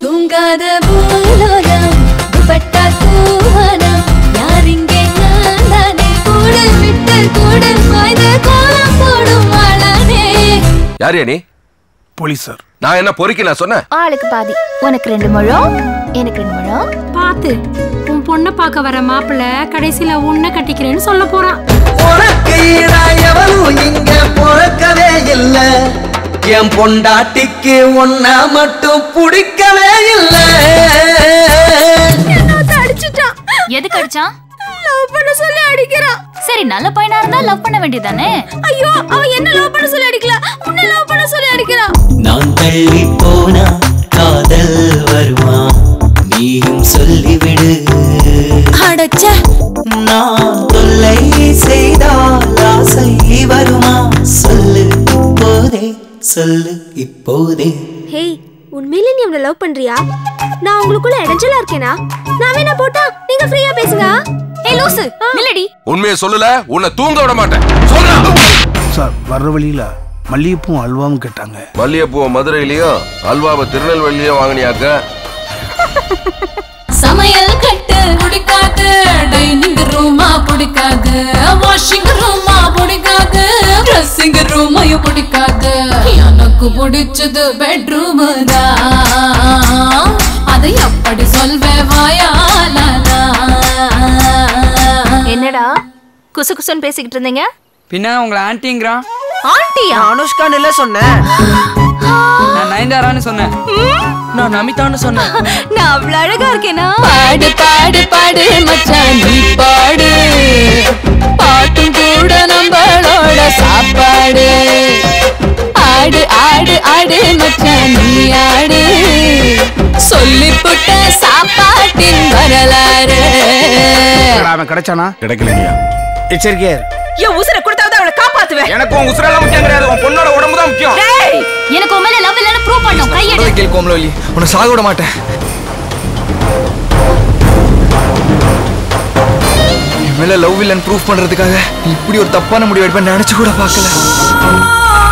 தூங்காத பூலோகம் துப்பட்டா தூவனம் யார் இங்கே நான் தானே கூடு விட்டு கூடு மாய்ந்த கோலம் போடும் வாழனே யாரியா நீ போலீஸ் சார் நான் என்ன பொறுக்கி நான் சொன்னேன் ஆளுக்கு பாதி உனக்கு ரெண்டு முழம் எனக்கு ரெண்டு முழம் பாத்து உன் பொண்ணை பார்க்க வர மாப்பிள்ள கடைசியில உன்னை கட்டிக்கிறேன்னு சொல்ல போறான் உனக்கு ஈடா எவனும் இங்க பிறக்கவே இல்ல என் பொண்டாட்டிக்கு ஒன்ன மட்டும் பிடிக்கவே இல்ல அடிச்சுட்டான் எதுக்கு அடிச்சான் லவ் பண்ண சொல்லி அடிக்கிறான் சரி நல்ல பையனா இருந்தா லவ் பண்ண வேண்டியதானே ஐயோ அவன் என்ன லவ் பண்ண சொல்லி அடிக்கல உன்னை லவ் பண்ண சொல்லி அடிக்கிறான் நான் தள்ளி போனா காதல் வருமா நீயும் சொல்லிவிடு அடச்ச நான் தொல்லை செய்தால் ஆசை வருமா சொல்லு இப்போதே சொல்லு இப்போதே ஹேய் உண்மையிலே நீ அவனை லவ் பண்றியா நான் உங்களுக்குள்ள இடைஞ்சலா இருக்கேனா நான் வேணா போட்டா நீங்க ஃப்ரீயா பேசுங்க ஏய் லூசு நில்லடி உண்மையை சொல்லல உன்னை தூங்க விட மாட்டேன் சொல்றேன் சார் வர்ற வழியில மல்லிகைப்பூவும் அல்வாவும் கேட்டாங்க மல்லிகைப்பூவை மதுரையிலயும் அல்வாவை திருநெல்வேலியும் வாங்கினியாக்க சமையல் கட்டு பிடிக்காது டைனிங் ரூமா பிடிக்காது வாஷிங் ரூமா பிடிக்காது ட்ரெஸ்ஸிங் ரூமையும் பிடிக்காது எனக்கு பிடிச்சது பெட்ரூம் தான் அதை எப்படி சொல்வேன் வாயாலா என்னடா குசு குசுன்னு பேசிக்கிட்டு இருந்தீங்க பின்ன உங்களை ஆன்ட்டிங்கிறான் ஆண்டியா அனுஷ்கான் இல்ல சொன்னேன் நான் நயன்தாரான்னு சொன்னேன் நான் நமிதான்னு சொன்னேன் நான் அவ்வளவு அழகா இருக்கேனா பாடு பாடு பாடு மச்சான் நீ பாடு பாட்டும் கூட நம்மளோட சாப்பாடு ஆடு ஆடு ஆடு மச்சான் நீ ஆடு சொல்லி புட்ட சாப்பாட்டின் வரலாறு அவன் கிடைச்சானா கிடைக்கலையா எச்சரிக்கையா இரு. என் உசுரை கொடுத்தாவது அவளை காப்பாத்துவேன் எனக்கு உன் உசுரெல்லாம் முக்கியம் கிடையாது உன் பொண்ணோட உடம்பு தான் முக்கியம் எனக்கு உன் மேல லவ் இல்லைன்னு ப்ரூவ் பண்ணும் கையெடு கேள் கோமலவல்லி உன்னை சாக விட மாட்டேன் என் மேல லவ் இல்லைன்னு ப்ரூஃப் பண்றதுக்காக நீ இப்படி ஒரு தப்பான முடிவு எடுப்பேன் நினைச்சு கூட பார்க்கல